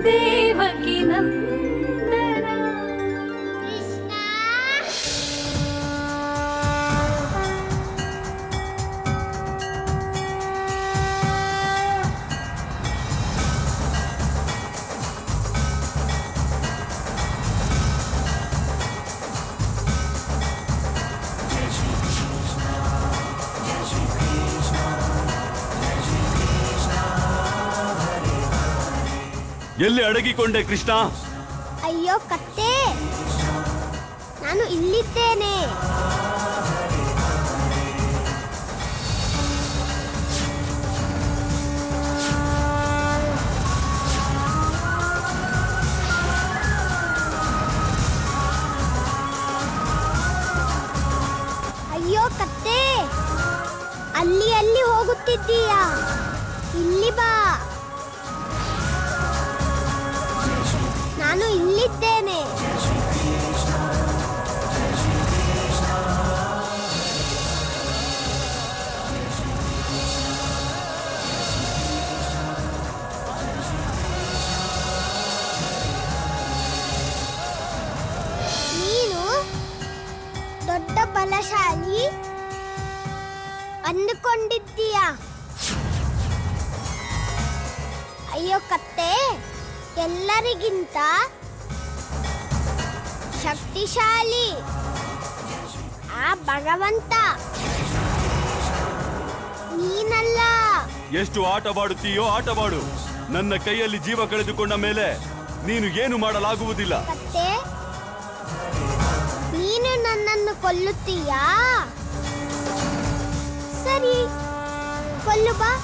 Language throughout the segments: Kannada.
ದೇವಕಿ ನಂದನ ಎಲ್ಲಿ ಅಡಗಿಕೊಂಡೆ ಕೃಷ್ಣ ಅಯ್ಯೋ ಕತ್ತೆ ನಾನು ಇಲ್ಲಿದ್ದೇನೆ ಅಯ್ಯೋ ಕತ್ತೆ ಅಲ್ಲಿ ಅಲ್ಲಿ ಹೋಗುತ್ತಿದ್ದೀಯಾ ಇಲ್ಲಿ ಬಾ ನಾನು ಇಲ್ಲಿದ್ದೇನೆ ನೀನು ದೊಡ್ಡ ಬಲಶಾಲಿ ಅಂದುಕೊಂಡಿದ್ದೀಯ ಅಯ್ಯೋ ಕತ್ತೆ ಎಲ್ಲರಿಗಿಂತ ಶಕ್ತಿಶಾಲಿ ಆ ಭಗವಂತ ನೀನಲ್ಲ ಎಷ್ಟು ಆಟವಾಡುತ್ತೀಯೋ ಆಟವಾಡು ನನ್ನ ಕೈಯಲ್ಲಿ ಜೀವ ಕಳೆದುಕೊಂಡ ಮೇಲೆ ನೀನು ಏನು ಮಾಡಲಾಗುವುದಿಲ್ಲ ಕತ್ತೆ ನೀನು ನನ್ನನ್ನು ಕೊಲ್ಲುತ್ತೀಯಾ ಸರಿ ಕೊಲ್ಲು ಬಾ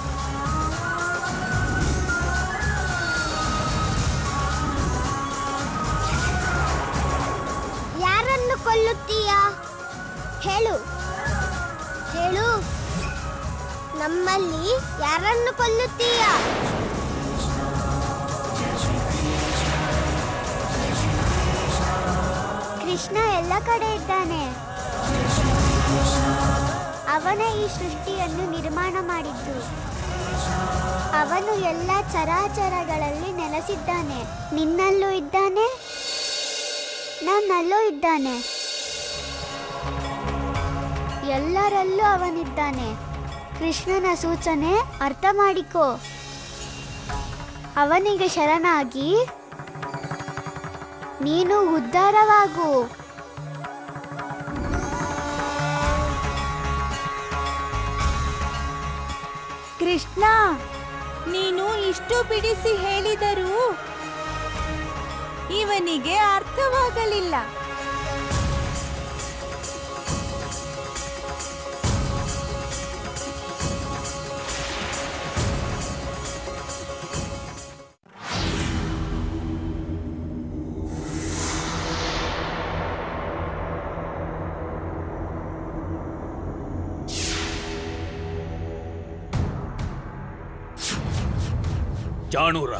ಯಾರನ್ನು ಕೊಲ್ಲುತ್ತೀಯಾ ಹೇಳು ಹೇಳು ನಮ್ಮಲ್ಲಿ ಯಾರನ್ನು ಕೊಲ್ಲುತ್ತೀಯಾ ಕೃಷ್ಣ ಎಲ್ಲ ಕಡೆ ಇದ್ದಾನೆ ಅವನೇ ಈ ಸೃಷ್ಟಿಯನ್ನು ನಿರ್ಮಾಣ ಮಾಡಿದ್ದು ಅವನು ಎಲ್ಲ ಚರಾಚರಗಳಲ್ಲಿ ನೆಲೆಸಿದ್ದಾನೆ ನಿನ್ನಲ್ಲೂ ಇದ್ದಾನೆ ನನ್ನಲ್ಲೂ ಇದ್ದಾನೆ ಎಲ್ಲರಲ್ಲೂ ಅವನಿದ್ದಾನೆ ಕೃಷ್ಣನ ಸೂಚನೆ ಅರ್ಥ ಮಾಡಿಕೋ ಅವನಿಗೆ ಶರಣಾಗಿ ನೀನು ಉದ್ಧಾರವಾಗು ಕೃಷ್ಣ ನೀನು ಇಷ್ಟು ಬಿಡಿಸಿ ಹೇಳಿದರೂ ಇವನಿಗೆ ಅರ್ಥವಾಗಲಿಲ್ಲ ಜಾಣೂರ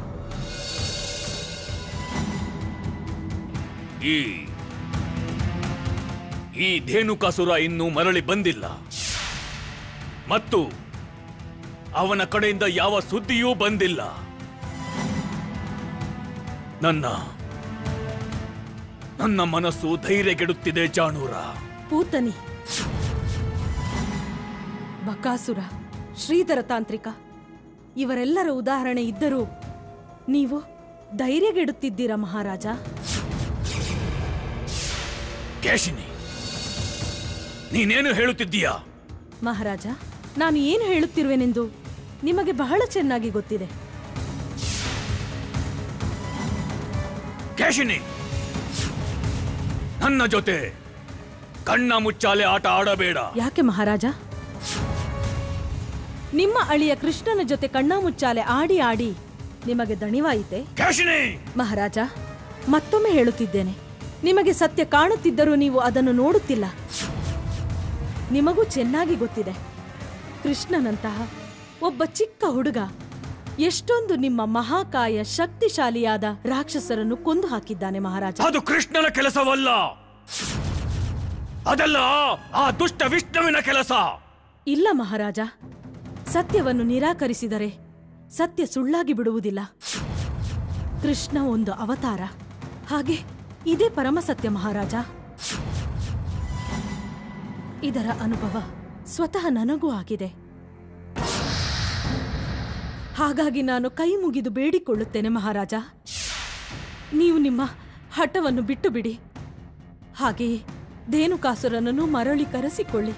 ಈ ಈ ಧೇನುಕಾಸುರ ಇನ್ನೂ ಮರಳಿ ಬಂದಿಲ್ಲ ಮತ್ತು ಅವನ ಕಡೆಯಿಂದ ಯಾವ ಸುದ್ದಿಯೂ ಬಂದಿಲ್ಲ ನನ್ನ ನನ್ನ ಮನಸ್ಸು ಧೈರ್ಯಗೆಡುತ್ತಿದೆ ಜಾಣೂರ ಪೂತನಿ ಬಕಾಸುರ ಶ್ರೀಧರ ತಾಂತ್ರಿಕ ಇವರೆಲ್ಲರ ಉದಾಹರಣೆ ಇದ್ದರೂ ನೀವು ಧೈರ್ಯಗೆಡುತ್ತಿದ್ದೀರಾ ಮಹಾರಾಜ ಕೇಶಿನಿ ನೀನೇನು ಹೇಳುತ್ತಿದ್ದೀಯಾ ಮಹಾರಾಜ ನಾನು ಏನು ಹೇಳುತ್ತಿರುವೆನೆಂದು ನಿಮಗೆ ಬಹಳ ಚೆನ್ನಾಗಿ ಗೊತ್ತಿದೆ ಕೇಶಿನಿ ನನ್ನ ಜೊತೆ ಕಣ್ಣ ಮುಚ್ಚಾಲೆ ಆಟ ಆಡಬೇಡ ಯಾಕೆ ಮಹಾರಾಜ ನಿಮ್ಮ ಅಳಿಯ ಕೃಷ್ಣನ ಜೊತೆ ಕಣ್ಣಾಮುಚ್ಚಾಲೆ ಆಡಿ ಆಡಿ ನಿಮಗೆ ದಣಿವಾಯಿತೆ ಕೇಶಿನಿ ಮಹಾರಾಜ ಮತ್ತೊಮ್ಮೆ ಹೇಳುತ್ತಿದ್ದೇನೆ ನಿಮಗೆ ಸತ್ಯ ಕಾಣುತ್ತಿದ್ದರೂ ನೀವು ಅದನ್ನು ನೋಡುತ್ತಿಲ್ಲ ನಿಮಗೂ ಚೆನ್ನಾಗಿ ಗೊತ್ತಿದೆ ಕೃಷ್ಣನಂತಹ ಒಬ್ಬ ಚಿಕ್ಕ ಹುಡುಗ ಎಷ್ಟೊಂದು ನಿಮ್ಮ ಮಹಾಕಾಯ ಶಕ್ತಿಶಾಲಿಯಾದ ರಾಕ್ಷಸರನ್ನು ಕೊಂದು ಹಾಕಿದ್ದಾನೆ ಮಹಾರಾಜ ಅದು ಕೃಷ್ಣನ ಕೆಲಸವಲ್ಲ ಅದಲ್ಲ ಆ ದುಷ್ಟ ವಿಷ್ಣುವಿನ ಕೆಲಸ ಇಲ್ಲ ಮಹಾರಾಜ ಸತ್ಯವನ್ನು ನಿರಾಕರಿಸಿದರೆ ಸತ್ಯ ಸುಳ್ಳಾಗಿ ಬಿಡುವುದಿಲ್ಲ ಕೃಷ್ಣ ಒಂದು ಅವತಾರ ಹಾಗೆ ಇದೇ ಪರಮಸತ್ಯ ಮಹಾರಾಜ ಇದರ ಅನುಭವ ಸ್ವತಃ ನನಗೂ ಆಗಿದೆ ಹಾಗಾಗಿ ನಾನು ಕೈ ಮುಗಿದು ಬೇಡಿಕೊಳ್ಳುತ್ತೇನೆ ಮಹಾರಾಜ ನೀವು ನಿಮ್ಮ ಹಠವನ್ನು ಬಿಟ್ಟು ಬಿಡಿ ಹಾಗೆಯೇ ಧೇನುಕಾಸುರನನ್ನು ಮರಳಿ ಕರೆಸಿಕೊಳ್ಳಿ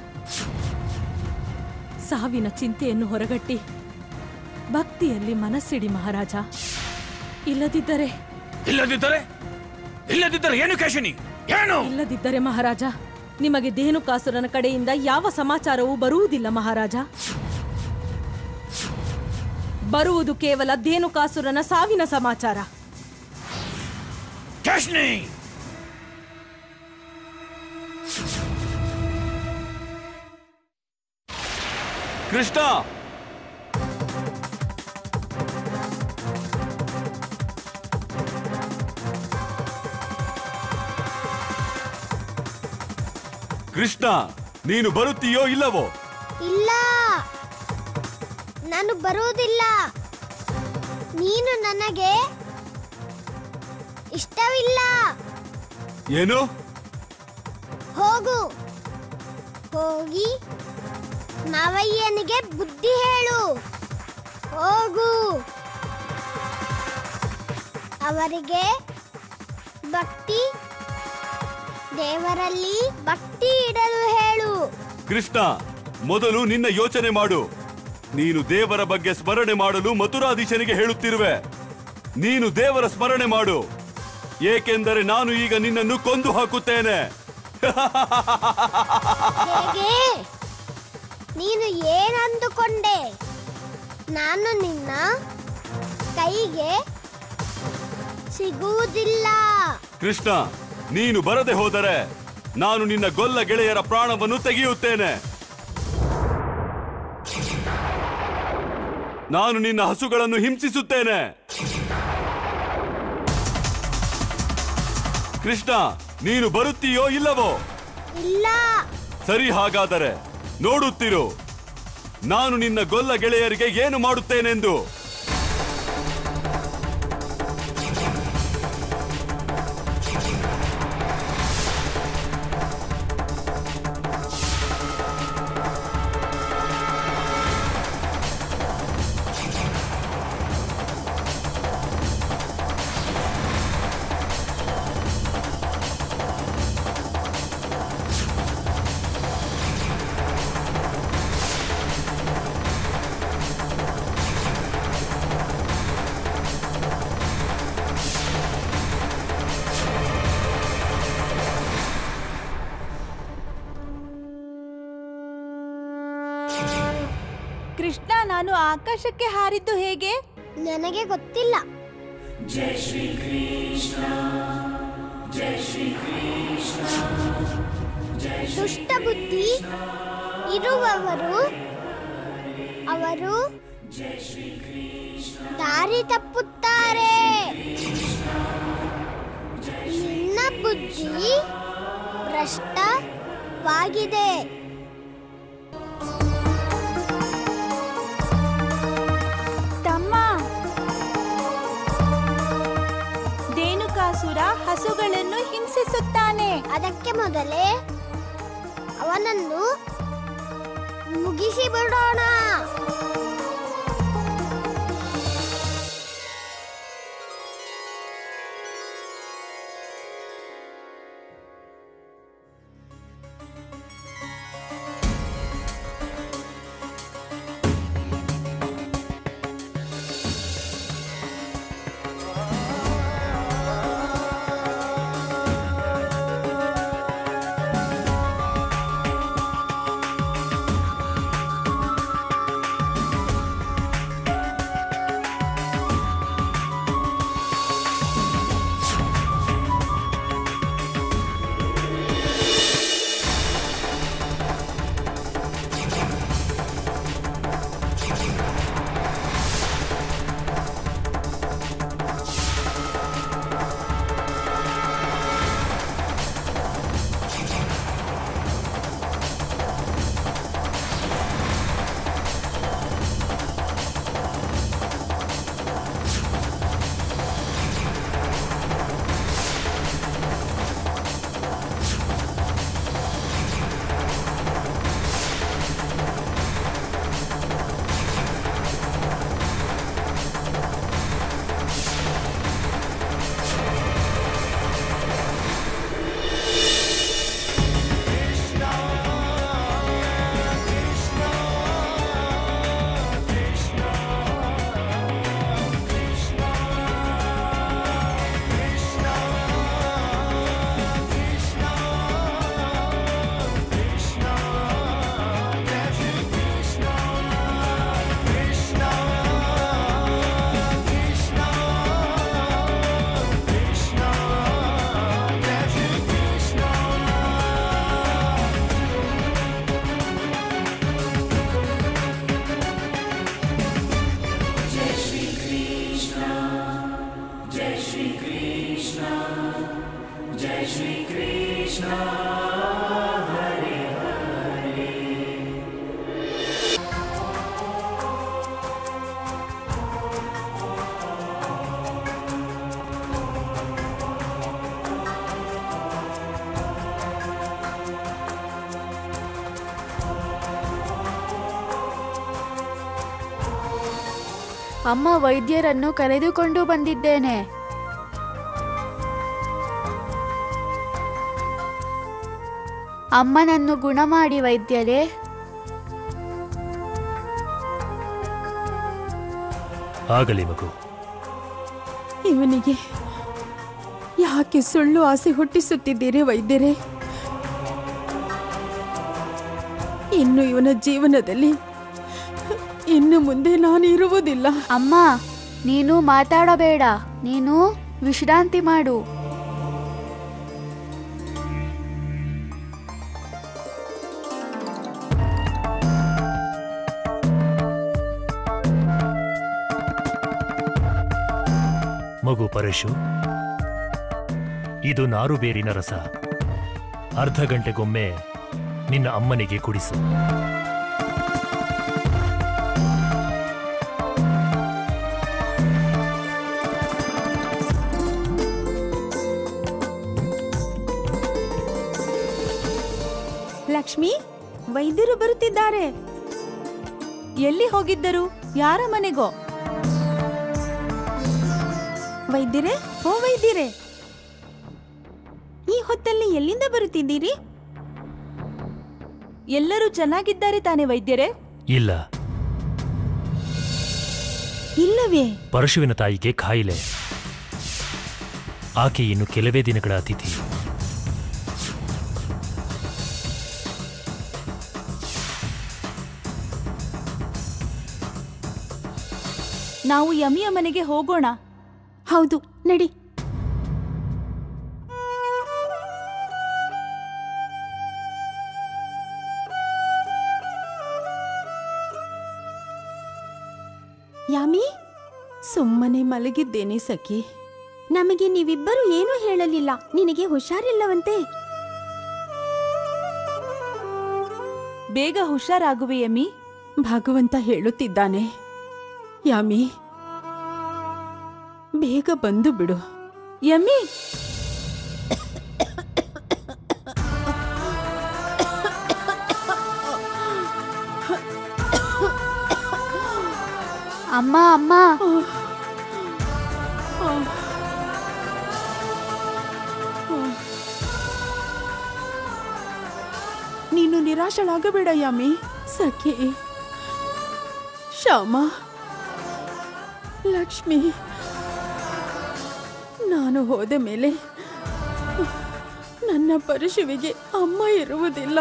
ಸಾವಿನ ಚಿಂತೆಯನ್ನು ಹೊರಗಟ್ಟಿ ಭಕ್ತಿಯಲ್ಲಿ ಮನಸ್ಸಿಡಿ ಮಹಾರಾಜ ಇಲ್ಲದಿದ್ದರೆ ಇಲ್ಲದಿದ್ದರೆ ಇಲ್ಲದಿದ್ದರೆ ಏನು ಕೇಶಿನಿ ಏನು ಇಲ್ಲದಿದ್ದರೆ ಮಹಾರಾಜ ನಿಮಗೆ ಧೇನುಕಾಸುರನ ಕಡೆಯಿಂದ ಯಾವ ಸಮಾಚಾರವೂ ಬರುವುದಿಲ್ಲ ಮಹಾರಾಜ ಬರುವುದು ಕೇವಲ ಧೇನುಕಾಸುರನ ಸಾವಿನ ಸಮಾಚಾರ ಕೇಶಿನಿ ಕೃಷ್ಣ ಕೃಷ್ಣ ನೀನು ಬರುತ್ತೀಯೋ ಇಲ್ಲವೋ ಇಲ್ಲ ನಾನು ಬರುವುದಿಲ್ಲ ನೀನು ನನಗೆ ಇಷ್ಟವಿಲ್ಲ ಏನು ಹೋಗು ಹೋಗಿ ಮಾವಯ್ಯನಿಗೆ ಬುದ್ಧಿ ಹೇಳು ಹೋಗು ಅವರಿಗೆ ಭಕ್ತಿ ದೇವರಲ್ಲಿ ಭಕ್ತಿ ಇಡಲು ಹೇಳು ಕೃಷ್ಣ ಮೊದಲು ನಿನ್ನ ಯೋಚನೆ ಮಾಡು ನೀನು ದೇವರ ಬಗ್ಗೆ ಸ್ಮರಣೆ ಮಾಡಲು ಮಥುರಾಧೀಶನಿಗೆ ಹೇಳುತ್ತಿರುವೆ ನೀನು ದೇವರ ಸ್ಮರಣೆ ಮಾಡು ಏಕೆಂದರೆ ನಾನು ಈಗ ನಿನ್ನನ್ನು ಕೊಂದು ಹಾಕುತ್ತೇನೆ ಹೇಗೆ ನೀನು ಏನಂದುಕೊಂಡೆ ನಾನು ನಿನ್ನ ಕೈಗೆ ಸಿಗುವುದಿಲ್ಲ ಕೃಷ್ಣ ನೀನು ಬರದೆ ಹೋದರೆ ನಾನು ನಿನ್ನ ಗೊಲ್ಲ ಗೆಳೆಯರ ಪ್ರಾಣವನ್ನು ತೆಗೆಯುತ್ತೇನೆ ನಾನು ನಿನ್ನ ಹಸುಗಳನ್ನು ಹಿಂಸಿಸುತ್ತೇನೆ ಕೃಷ್ಣ ನೀನು ಬರುತ್ತೀಯೋ ಇಲ್ಲವೋ ಇಲ್ಲ ಸರಿ ಹಾಗಾದರೆ ನೋಡುತ್ತಿರು ನಾನು ನಿನ್ನ ಗೊಲ್ಲ ಗೆಳೆಯರಿಗೆ ಏನು ಮಾಡುತ್ತೇನೆಂದು ಕೃಷ್ಣ ನಾನು ಆಕಾಶಕ್ಕೆ ಹಾರಿದ್ದು ಹೇಗೆ ನನಗೆ ಗೊತ್ತಿಲ್ಲ ದುಷ್ಟ ಬುದ್ಧಿ ಇರುವವರು ಅವರು ದಾರಿ ತಪ್ಪುತ್ತಾರೆ ನಿನ್ನ ಬುದ್ಧಿ ಭ್ರಷ್ಟವಾಗಿದೆ ತಮ್ಮ ಧೇನುಕಾಸುರ ಹಸುಗಳನ್ನು ಹಿಂಸಿಸುತ್ತಾನೆ ಅದಕ್ಕೆ ಮೊದಲೇ ಅವನನ್ನು ಮುಗಿಸಿ ಬಿಡೋಣ ಅಮ್ಮ ವೈದ್ಯರನ್ನು ಕರೆದುಕೊಂಡು ಬಂದಿದ್ದೇನೆ ಅಮ್ಮನನ್ನು ಗುಣ ಮಾಡಿ ವೈದ್ಯರೇ ಆಗಲಿ ಮಗು ಇವನಿಗೆ ಯಾಕೆ ಸುಳ್ಳು ಆಸೆ ಹುಟ್ಟಿಸುತ್ತಿದ್ದೀರಿ ವೈದ್ಯರೇ ಇನ್ನು ಇವನ ಜೀವನದಲ್ಲಿ ಇನ್ನು ಮುಂದೆ ನಾನು ಇರುವುದಿಲ್ಲ ಅಮ್ಮ ನೀನು ಮಾತಾಡಬೇಡ ನೀನು ವಿಶ್ರಾಂತಿ ಮಾಡು ಮಗು ಪರೇಶು ಇದು ನಾರು ಬೇರಿನ ರಸ ಅರ್ಧ ಗಂಟೆಗೊಮ್ಮೆ ನಿನ್ನ ಅಮ್ಮನಿಗೆ ಕುಡಿಸು ಲಕ್ಷ್ಮಿ ವೈದ್ಯರು ಬರುತ್ತಿದ್ದಾರೆ ಎಲ್ಲಿ ಹೋಗಿದ್ದರು ಯಾರ ಮನೆಗೋ ವೈದ್ಯರೇ ಓ ವೈದ್ಯರೇ ಈ ಹೊತ್ತಲ್ಲಿ ಎಲ್ಲಿಂದ ಬರುತ್ತಿದ್ದೀರಿ ಎಲ್ಲರೂ ಚೆನ್ನಾಗಿದ್ದಾರೆ ತಾನೇ ವೈದ್ಯರೇ ಇಲ್ಲ ಇಲ್ಲವೇ ಪರಶುವಿನ ತಾಯಿಗೆ ಕಾಯಿಲೆ ಆಕೆ ಇನ್ನು ಕೆಲವೇ ದಿನಗಳ ಅತಿಥಿ ನಾವು ಯಮಿಯ ಮನೆಗೆ ಹೋಗೋಣ ಹೌದು ನಡಿ ಯಾಮಿ ಸುಮ್ಮನೆ ಮಲಗಿದ್ದೇನೆ ಸಖಿ ನಮಗೆ ನೀವಿಬ್ಬರು ಏನೂ ಹೇಳಲಿಲ್ಲ ನಿನಗೆ ಹುಷಾರಿಲ್ಲವಂತೆ ಬೇಗ ಹುಷಾರಾಗುವೆ ಯಮಿ ಭಗವಂತ ಹೇಳುತ್ತಿದ್ದಾನೆ ಯಾಮಿ ಬೇಗ ಬಂದು ಬಿಡು ಯಮ್ಮಿ ಅಮ್ಮ ಅಮ್ಮ ನೀನು ನಿರಾಶಳಾಗಬೇಡ ಯಾಮಿ ಸಖಿ ಶ್ಯಾಮ ಲಕ್ಷ್ಮಿ ನಾನು ಹೋದ ಮೇಲೆ ನನ್ನ ಪರಶುವಿಗೆ ಅಮ್ಮ ಇರುವುದಿಲ್ಲ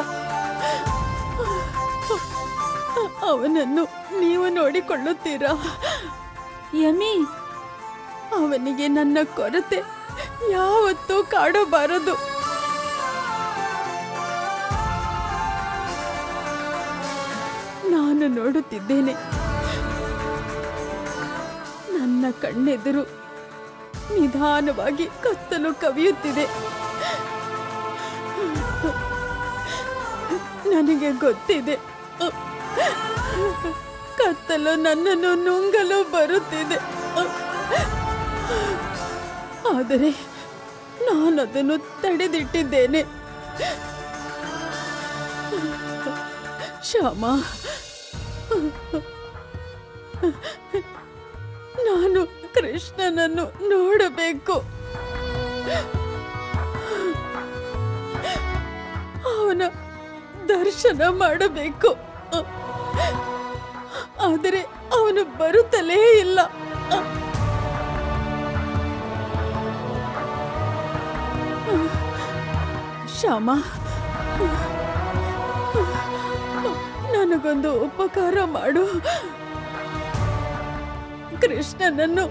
ಅವನನ್ನು ನೀವು ನೋಡಿಕೊಳ್ಳುತ್ತೀರಾ ಯಮಿ ಅವನಿಗೆ ನನ್ನ ಕೊರತೆ ಯಾವತ್ತೂ ಕಾಡಬಾರದು ನಾನು ನೋಡುತ್ತಿದ್ದೇನೆ ನನ್ನ ಕಣ್ಣೆದುರು ನಿಧಾನವಾಗಿ ಕತ್ತಲು ಕವಿಯುತ್ತಿದೆ ನನಗೆ ಗೊತ್ತಿದೆ ಕತ್ತಲು ನನ್ನನ್ನು ನುಂಗಲು ಬರುತ್ತಿದೆ ಆದರೆ ನಾನದನ್ನು ತಡೆದಿಟ್ಟಿದ್ದೇನೆ ಶ್ಯಾಮ ನಾನು ಕೃಷ್ಣನನ್ನು ನೋಡಬೇಕು ಅವನ ದರ್ಶನ ಮಾಡಬೇಕು ಆದರೆ ಅವನು ಬರುತ್ತಲೇ ಇಲ್ಲ ಶ್ಯಾಮ ನನಗೊಂದು ಉಪಕಾರ ಮಾಡು ಕೃಷ್ಣನನ್ನು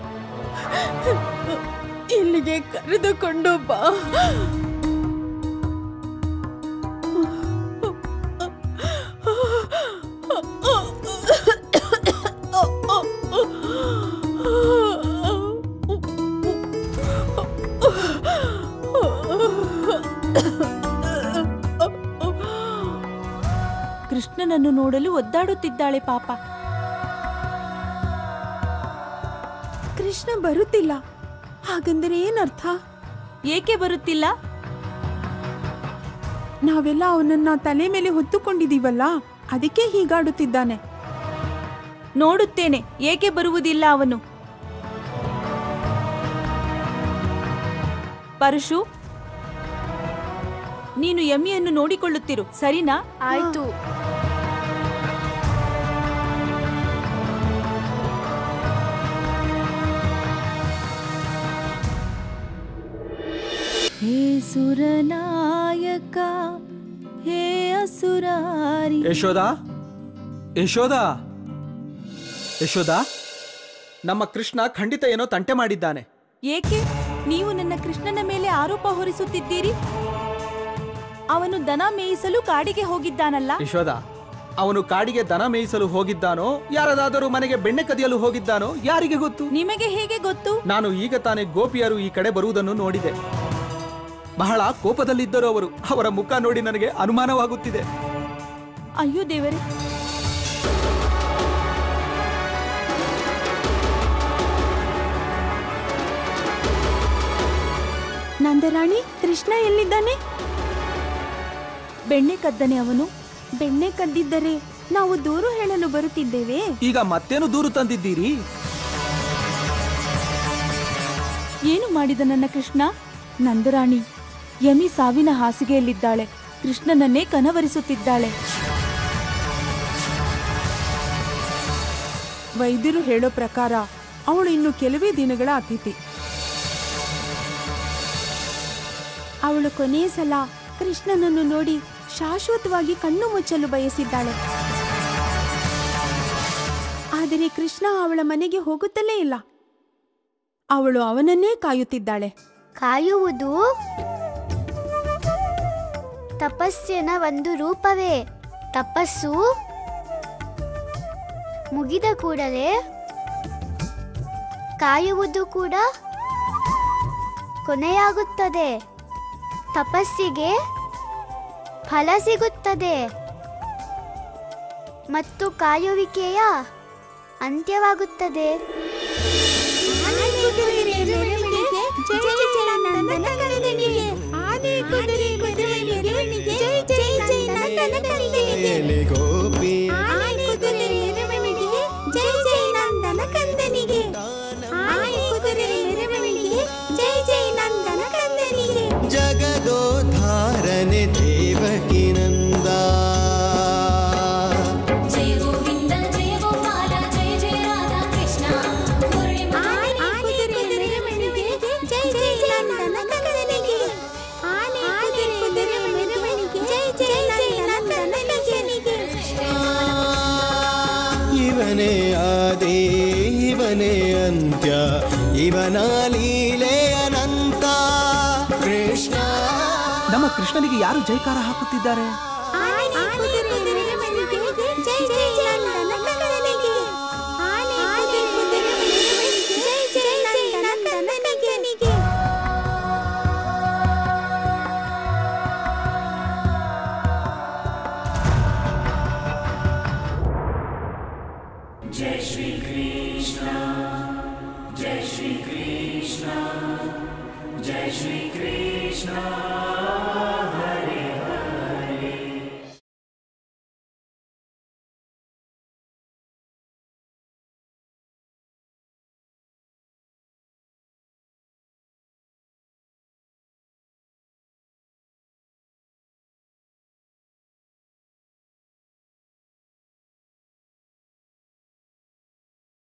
ಇಲ್ಲಿಗೆ ಕರೆದುಕೊಂಡು ಬಾ ಕೃಷ್ಣನನ್ನು ನೋಡಲು ಒದ್ದಾಡುತ್ತಿದ್ದಾಳೆ ಪಾಪ ಕೃಷ್ಣ ಬರುತ್ತಿಲ್ಲ ಹಾಗಂದರೆ ಏನರ್ಥ ಏಕೆ ಬರುತ್ತಿಲ್ಲ ನಾವೆಲ್ಲ ಅವನನ್ನ ತಲೆ ಮೇಲೆ ಹೊತ್ತುಕೊಂಡಿದೀವಲ್ಲ ಅದಕ್ಕೆ ಹೀಗಾಡುತ್ತಿದ್ದಾನೆ ನೋಡುತ್ತೇನೆ ಏಕೆ ಬರುವುದಿಲ್ಲ ಅವನು ಪರಶು ನೀನು ಯಮಿಯನ್ನು ನೋಡಿಕೊಳ್ಳುತ್ತಿರು ಸರಿನಾ ಆಯ್ತು ಹೇ ಸುರನಾಯಕ ಹೇ ಅಸುರಾರಿ ಯಶೋದ ಯಶೋದ ಯಶೋದ ನಮ್ಮ ಕೃಷ್ಣ ಖಂಡಿತ ಏನೋ ತಂಟೆ ಮಾಡಿದ್ದಾನೆ ಏಕೆ ನೀವು ನನ್ನ ಕೃಷ್ಣನ ಮೇಲೆ ಆರೋಪ ಹೊರಿಸುತ್ತಿದ್ದೀರಿ ಅವನು ದನ ಮೇಯಿಸಲು ಕಾಡಿಗೆ ಹೋಗಿದ್ದಾನಲ್ಲ ಯಶೋದ ಅವನು ಕಾಡಿಗೆ ದನ ಮೇಯಿಸಲು ಹೋಗಿದ್ದಾನೋ ಯಾರದಾದರೂ ಮನೆಗೆ ಬೆಣ್ಣೆ ಕದಿಯಲು ಹೋಗಿದ್ದಾನೋ ಯಾರಿಗೆ ಗೊತ್ತು ನಿಮಗೆ ಹೇಗೆ ಗೊತ್ತು ನಾನು ಈಗ ತಾನೇ ಗೋಪಿಯರು ಈ ಕಡೆ ಬರುವುದನ್ನು ನೋಡಿದೆ ಬಹಳ ಕೋಪದಲ್ಲಿದ್ದರು ಅವರು ಅವರ ಮುಖ ನೋಡಿ ನನಗೆ ಅನುಮಾನವಾಗುತ್ತಿದೆ ಅಯ್ಯೋ ದೇವರೇ ನಂದರಾಣಿ ಕೃಷ್ಣ ಎಲ್ಲಿದ್ದಾನೆ ಬೆಣ್ಣೆ ಕದ್ದನೆ ಅವನು ಬೆಣ್ಣೆ ಕದ್ದಿದ್ದರೆ ನಾವು ದೂರು ಹೇಳಲು ಬರುತ್ತಿದ್ದೇವೆ ಈಗ ಮತ್ತೇನು ದೂರು ತಂದಿದ್ದೀರಿ ಏನು ಮಾಡಿದ ನನ್ನ ಕೃಷ್ಣ ನಂದರಾಣಿ ಯಮಿ ಸಾವಿನ ಹಾಸಿಗೆಯಲ್ಲಿದ್ದಾಳೆ ಕೃಷ್ಣನನ್ನೇ ಕನವರಿಸುತ್ತಿದ್ದಾಳೆ ವೈದ್ಯರು ಹೇಳೋ ಪ್ರಕಾರ ಅವಳು ಇನ್ನು ಕೆಲವೇ ದಿನಗಳ ಅತಿಥಿ ಅವಳು ಕೊನೆಯ ಸಲ ಕೃಷ್ಣನನ್ನು ನೋಡಿ ಶಾಶ್ವತವಾಗಿ ಕಣ್ಣು ಮುಚ್ಚಲು ಬಯಸಿದ್ದಾಳೆ ಆದರೆ ಕೃಷ್ಣ ಅವಳ ಮನೆಗೆ ಹೋಗುತ್ತಲೇ ಇಲ್ಲ ಅವಳು ಅವನನ್ನೇ ಕಾಯುತ್ತಿದ್ದಾಳೆ ಕಾಯುವುದು ತಪಸ್ಸಿನ ಒಂದು ರೂಪವೇ ತಪಸ್ಸು ಮುಗಿದ ಕೂಡಲೇ ಕಾಯುವುದು ಕೂಡ ಕೊನೆಯಾಗುತ್ತದೆ ತಪಸ್ಸಿಗೆ ಫಲ ಸಿಗುತ್ತದೆ ಮತ್ತು ಕಾಯುವಿಕೆಯ ಅಂತ್ಯವಾಗುತ್ತದೆ ಜಗದೋದ್ಧಾರನೆ ದೇವಕಿ ನಂದ ಜಯ ಗೋವಿಂದ ಜಯ ಗೋಪಾಲ ಜಯ ಜಯ ರಾಧಾ ಕೃಷ್ಣ ಮುರಳಿ ಜೈ ಜೈ ನಂದನ ಕಂದನಿಗೆ ಆನೆ ಕುದುರೆ ಮೆರವಣಿಗೆ ಜೈ ಜೈ ನಂದನ ಕಂದನಿಗೆ ಇವನೇ ಆದಿ ಇವನೇ ಅಂತ್ಯ ಇವನ ಲೀಲೆ ಅನಂತ ಕೃಷ್ಣ ನಮ್ಮ ಕೃಷ್ಣನಿಗೆ ಯಾರು ಜೈಕಾರ ಹಾಕುತ್ತಿದ್ದಾರೆ ಆನೆ ಕುದುರೆ